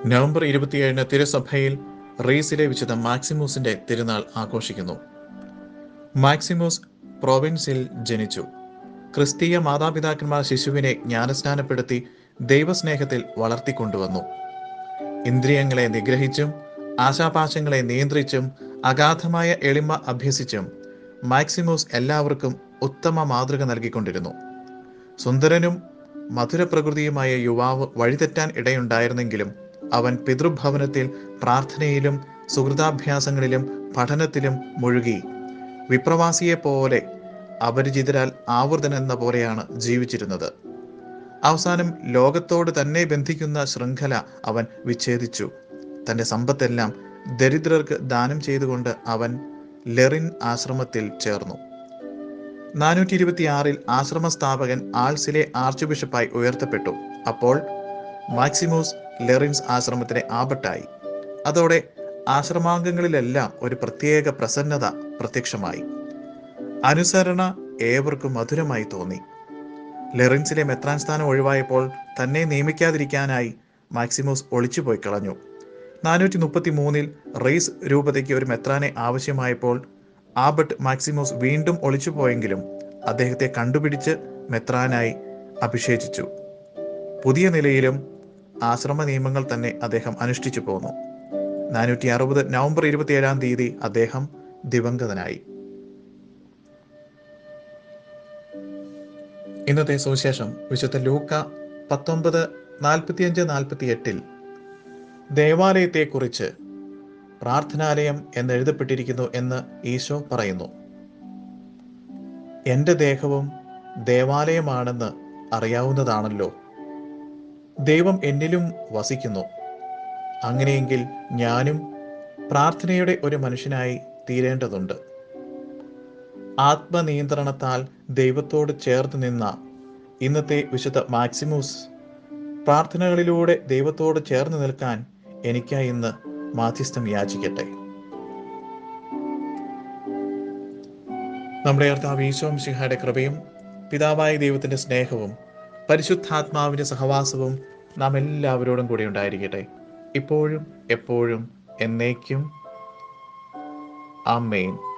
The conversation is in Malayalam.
നവംബർ ഇരുപത്തിയേഴിന് തിരുസഭയിൽ റീസിലെ വിശുദ്ധ മാക്സിമൂസിന്റെ തിരുനാൾ ആഘോഷിക്കുന്നു മാക്സിമൂസ് പ്രൊവിൻസിൽ ജനിച്ചു ക്രിസ്തീയ മാതാപിതാക്കന്മാർ ശിശുവിനെ ജ്ഞാനസ്നാനപ്പെടുത്തി ദൈവസ്നേഹത്തിൽ വളർത്തിക്കൊണ്ടുവന്നു ഇന്ദ്രിയങ്ങളെ നിഗ്രഹിച്ചും ആശാപാശങ്ങളെ നിയന്ത്രിച്ചും അഗാധമായ എളിമ അഭ്യസിച്ചും മാക്സിമൂസ് എല്ലാവർക്കും ഉത്തമ മാതൃക നൽകിക്കൊണ്ടിരുന്നു സുന്ദരനും മധുരപ്രകൃതിയുമായ യുവാവ് വഴിതെറ്റാൻ ഇടയുണ്ടായിരുന്നെങ്കിലും അവൻ പിതൃഭവനത്തിൽ പ്രാർത്ഥനയിലും സുഹൃതാഭ്യാസങ്ങളിലും പഠനത്തിലും മുഴുകി വിപ്രവാസിയെ പോലെ അപരിചിതരാൽ ആവർത്തനെന്ന പോലെയാണ് ജീവിച്ചിരുന്നത് അവസാനം ലോകത്തോട് തന്നെ ബന്ധിക്കുന്ന ശൃംഖല അവൻ വിച്ഛേദിച്ചു തന്റെ സമ്പത്തെല്ലാം ദരിദ്രർക്ക് ദാനം ചെയ്തുകൊണ്ട് അവൻ ലെറിൻ ആശ്രമത്തിൽ ചേർന്നു നാനൂറ്റി ഇരുപത്തിയാറിൽ ആശ്രമ സ്ഥാപകൻ ആൾസിലെ ആർച്ച് ബിഷപ്പായി ഉയർത്തപ്പെട്ടു അപ്പോൾ മാക്സിമൂസ് ലെറിൻസ് ആശ്രമത്തിലെ ആപട്ടായി അതോടെ ആശ്രമാംഗങ്ങളിലെല്ലാം ഒരു പ്രത്യേക പ്രസന്നത പ്രത്യക്ഷമായി അനുസരണ ഏവർക്കും മധുരമായി തോന്നി ലെറിൻസിലെ മെത്രാൻ സ്ഥാനം ഒഴിവായപ്പോൾ തന്നെ നിയമിക്കാതിരിക്കാനായി മാക്സിമോസ് ഒളിച്ചുപോയി കളഞ്ഞു നാനൂറ്റി മുപ്പത്തി മൂന്നിൽ റെയ്സ് രൂപതയ്ക്ക് ഒരു മെത്രാനെ ആവശ്യമായപ്പോൾ ആബർട്ട് മാക്സിമോസ് വീണ്ടും ഒളിച്ചുപോയെങ്കിലും അദ്ദേഹത്തെ കണ്ടുപിടിച്ച് മെത്രാനായി അഭിഷേചിച്ചു പുതിയ നിലയിലും ആശ്രമ നിയമങ്ങൾ തന്നെ അദ്ദേഹം അനുഷ്ഠിച്ചു പോന്നു നാനൂറ്റി അറുപത് നവംബർ ഇരുപത്തിയേഴാം തീയതി അദ്ദേഹം ദിവംഗതനായി ഇന്നത്തെ സുവിശേഷം വിശുദ്ധ ലൂക്ക പത്തൊമ്പത് നാൽപ്പത്തിയഞ്ച് നാൽപ്പത്തി എട്ടിൽ ദേവാലയത്തെക്കുറിച്ച് പ്രാർത്ഥനാലയം എന്നെഴുതപ്പെട്ടിരിക്കുന്നു എന്ന് ഈശോ പറയുന്നു എൻ്റെ ദേഹവും ദേവാലയമാണെന്ന് അറിയാവുന്നതാണല്ലോ ദൈവം എന്നിലും വസിക്കുന്നു അങ്ങനെയെങ്കിൽ ഞാനും പ്രാർത്ഥനയുടെ ഒരു മനുഷ്യനായി തീരേണ്ടതുണ്ട് ആത്മനിയന്ത്രണത്താൽ ദൈവത്തോട് ചേർന്ന് നിന്ന ഇന്നത്തെ വിശുദ്ധ മാക്സിമൂസ് പ്രാർത്ഥനകളിലൂടെ ദൈവത്തോട് ചേർന്ന് നിൽക്കാൻ എനിക്കായി ഇന്ന് മാധ്യസ്ഥം യാചിക്കട്ടെ നമ്മുടെ കർത്താവ് ഈശോം സിഹായുടെ കൃപയും പിതാവായ ദൈവത്തിന്റെ സ്നേഹവും പരിശുദ്ധാത്മാവിന്റെ സഹവാസവും നാം എല്ലാവരോടും കൂടി ഉണ്ടായിരിക്കട്ടെ ഇപ്പോഴും എപ്പോഴും എന്നേക്കും ആമേൻ